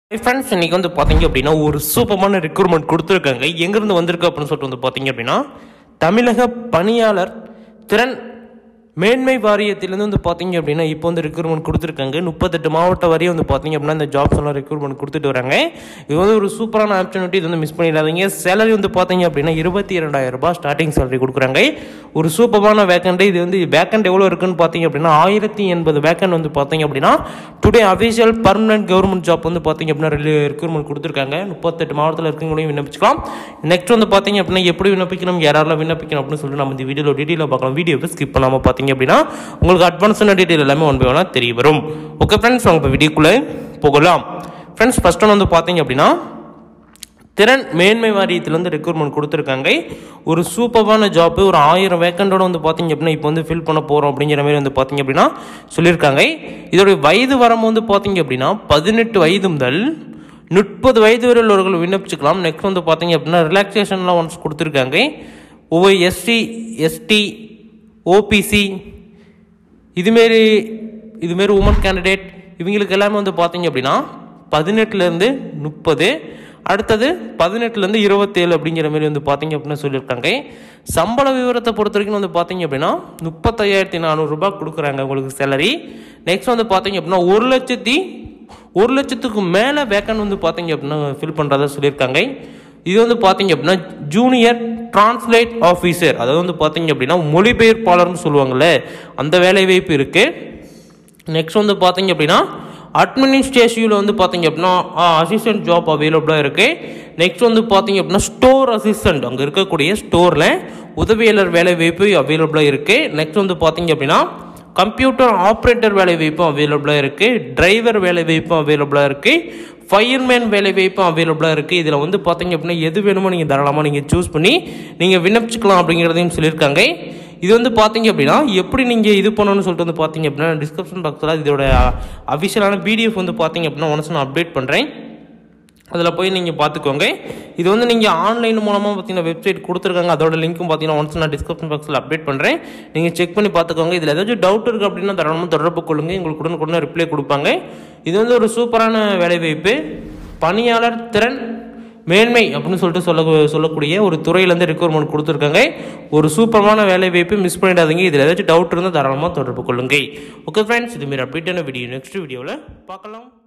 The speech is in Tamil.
ஃப்ரெண்ட்ஸ் இன்னைக்கு வந்து பார்த்தீங்க அப்படின்னா ஒரு சூப்பரான ரெக்ரூட்மெண்ட் கொடுத்துருக்காங்க எங்கேருந்து வந்திருக்கு அப்படின்னு சொல்லிட்டு வந்து பார்த்தீங்க அப்படின்னா தமிழக பணியாளர் திறன் மேன்மை வாரியத்திலேருந்து வந்து பார்த்தீங்க அப்படின்னா இப்போ வந்து ரெக்ரூட்மெண்ட் கொடுத்துருக்காங்க முப்பத்தெட்டு மாவட்டம் வரையும் வந்து பார்த்தீங்க அப்படின்னா இந்த ஜாப்ஸ் எல்லாம் ரெக்ரூட்மெண்ட் கொடுத்துட்டு வராங்க இது வந்து ஒரு சூப்பரான ஆப்பர்ச்சுனிட்டி இது வந்து மிஸ் பண்ணிடாதீங்க சேலரி வந்து பார்த்தீங்க அப்படின்னா இருபத்தி இரண்டாயிரம் ரூபாய் ஸ்டார்டிங் சேலரி கொடுக்குறாங்க ஒரு சூப்பரான வேக்கண்ட் இது வந்து வேக்கண்ட் எவ்வளோ இருக்குன்னு பார்த்தீங்க அப்படின்னா ஆயிரத்தி எண்பது வேக்கண்ட் வந்து பார்த்தீங்க அப்படின்னா today official permanent government job வந்து பார்த்தீங்க அப்படின்னா ரெக்ரூட்மெண்ட் கொடுத்துருக்காங்க முப்பத்தெட்டு மாவட்டத்தில் இருக்கவங்களையும் விண்ணப்பிச்சுக்கலாம் நெக்ஸ்ட் வந்து பார்த்தீங்க அப்படின்னா எப்படி விண்ணப்பிக்கணும் யாரெல்லாம் விண்ணப்பிக்கணும் அப்படின்னு சொல்லிட்டு நம்ம இந்த வீடியோவில் டீட்டெயிலாக பார்க்கலாம் வீடியோவை ஸ்கிப் பண்ணாமல் பார்த்தீங்க அப்படின்னா உங்களுக்கு அட்வான்ஸான டீட்டெயில் எல்லாமே ஒன் பை ஒன்னாக தெரிய வரும் ஓகே ஃப்ரெண்ட்ஸ் அவங்க இப்போ வீடியோக்குள்ளே போகலாம் ஃப்ரெண்ட்ஸ் ஃபஸ்ட் ஒன் வந்து பார்த்தீங்க அப்படின்னா திறன் மேன்மை வாரியத்திலேருந்து ரெக்ரூட்மெண்ட் கொடுத்துருக்காங்க ஒரு சூப்பரான ஜாப்பு ஒரு ஆயிரம் வேக்கண்டோட வந்து பார்த்தீங்க அப்படின்னா இப்போ வந்து ஃபில் பண்ண போகிறோம் அப்படிங்கிற மாதிரி வந்து பார்த்தீங்க அப்படின்னா சொல்லியிருக்காங்க இதோடைய வயது வரம் வந்து பார்த்தீங்க அப்படின்னா பதினெட்டு வயது முதல் முப்பது வயது வரை உள்ளவர்கள் விண்ணப்பிச்சுக்கலாம் நெக்ஸ்ட் வந்து பார்த்தீங்க அப்படின்னா ரிலாக்ஸேஷன்லாம் ஒன்ஸ் கொடுத்துருக்காங்க ஒவ்வொரு எஸ்சி எஸ்டி ஓபிசி இதுமாரி இதுமாரி உமன் கேண்டிடேட் இவங்களுக்கு எல்லாமே வந்து பார்த்தீங்க அப்படின்னா பதினெட்டுலேருந்து முப்பது அடுத்தது பதினெட்டுலேருந்து இருபத்தேழு அப்படிங்கிற மாதிரி வந்து பார்த்தீங்க அப்படின்னு சொல்லியிருக்காங்க சம்பள விவரத்தை பொறுத்த வரைக்கும் வந்து பார்த்தீங்க அப்படின்னா முப்பத்தையாயிரத்தி நானூறுரூபா கொடுக்குறாங்க உங்களுக்கு சேலரி நெக்ஸ்ட் வந்து பார்த்தீங்க அப்படின்னா ஒரு லட்சத்தி ஒரு லட்சத்துக்கு மேலே வேக்கன் வந்து பார்த்தீங்க அப்படின்னா ஃபில் பண்ணுறதா சொல்லியிருக்காங்க இது வந்து பார்த்தீங்க அப்படின்னா ஜூனியர் டிரான்ஸ்லேட் ஆஃபீஸர் அதாவது வந்து பார்த்தீங்க அப்படின்னா மொழிபெயர்ப்பாளர்னு சொல்லுவாங்கள்ல அந்த வேலை வாய்ப்பு இருக்குது நெக்ஸ்ட் வந்து பார்த்தீங்க அப்படின்னா அட்மினிஸ்ட்ரேஷனில் வந்து பார்த்தீங்க அப்படின்னா அசிஸ்டன்ட் ஜாப் அவைலபிளாக இருக்குது நெக்ஸ்ட் வந்து பார்த்தீங்க அப்படின்னா ஸ்டோர் அசிஸ்டன்ட் அங்கே இருக்கக்கூடிய ஸ்டோரில் உதவியாளர் வேலை வாய்ப்பு அவைலபிளாக இருக்குது நெக்ஸ்ட் வந்து பார்த்தீங்க அப்படின்னா கம்ப்யூட்டர் ஆப்ரேட்டர் வேலை வாய்ப்பும் அவைலபிளாக இருக்குது டிரைவர் வேலை வாய்ப்பும் அவைலபிளாக இருக்குது ஃபயர்மேன் வேலை வாய்ப்பும் அவைலபிளாக இருக்குது இதில் வந்து பார்த்தீங்க அப்படின்னா எது வேணுமோ நீங்கள் தாராளமாக நீங்கள் சூஸ் பண்ணி நீங்கள் விண்ணப்பிச்சுக்கலாம் அப்படிங்கிறதையும் சொல்லியிருக்காங்க இது வந்து பார்த்தீங்க அப்படின்னா எப்படி நீங்கள் இது பண்ணணும்னு சொல்லிட்டு வந்து பார்த்தீங்க அப்படின்னா டிஸ்கிரிப்ஷன் பாக்ஸில் இதோட அஃபிஷியலான பிடிஎஃப் வந்து பார்த்தீங்க அப்படின்னா ஒன்ஸ் நான் அப்டேட் பண்ணுறேன் அதில் போய் நீங்கள் பார்த்துக்கோங்க இது வந்து நீங்கள் ஆன்லைன் மூலமாக பார்த்தீங்கன்னா வெப்சைட் கொடுத்துருக்காங்க அதோட லிங்க்கும் பார்த்தீங்கன்னா ஒன்ஸ் நான் டிஸ்கிரிப்ஷன் பாக்ஸில் அப்டேட் பண்ணுறேன் நீங்கள் செக் பண்ணி பார்த்துக்கோங்க இதில் ஏதாச்சும் டவுட் இருக்குது அப்படின்னா தாராளமாக தொடர்பு கொள்ளுங்க உங்களுக்கு உடனுக்குடனே ரிப்ளை கொடுப்பாங்க இது வந்து ஒரு சூப்பரான வேலைவாய்ப்பு பணியாளர் திறன் மேன்மை அப்படின்னு சொல்லிட்டு சொல்ல சொல்லக்கூடிய ஒரு துறையிலேருந்து ரெக்ரூட்மெண்ட் கொடுத்துருக்காங்க ஒரு சூப்பரான வேலை வாய்ப்பு மிஸ் பண்ணிடாதீங்க இதில் ஏதாச்சும் டவுட் இருந்தால் தாராளமாக தொடர்பு கொள்ளுங்க ஓகே ஃப்ரெண்ட்ஸ் இதுமாரி அப்டேட்டான வீடியோ நெக்ஸ்ட் வீடியோவில் பார்க்கலாம்